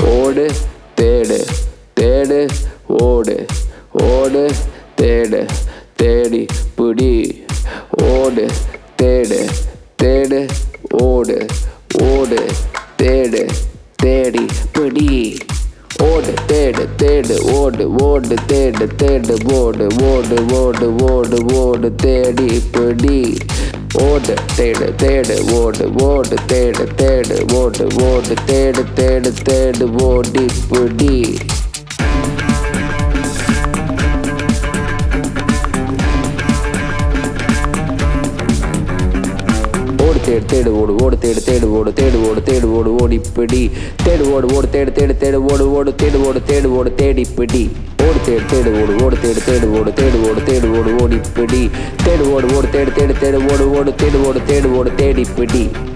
ஓடு தேடு தேடு ஓடு ஓடு தேடு தேடி பிடி ஓடு தேடு தேடு ஓடு ஓடு தேடு தேடி பிடி ஓடு தேடு தேடு ஓடு ஓடு தேடு தேடு ஓடு ஓடு ஓடு ஓடு ஓடு தேடி பிடி ஓடு தேடு தேடு ஓடு ஓடு தேடு தேடு ஓடு ஓடு தேடு தேடு தேடு ஓடி பிடி ஓடு தேடு தேடு ஓடு ஓடு தேடு தேடு ஓடு தேடு ஓடு தேடு ஓடு ஓடி பிடி தேடு ஓடு ஓடு தேடு தேடு தேடு ஓடு ஓடு தேடு ஓடு தேடு ஓடு தேடி பிடி ஓடு தேடு தேடு ஓடு ஓடு தேடு தேடு ஓடு தேடு ஓடு தேடு ஓடு ஓடி பிடி தேடு ஓடு ஓடு தேடு தேடு தேடு ஓடு ஓடு தேடு ஓடு தேடு ஓடு தேடி பிடி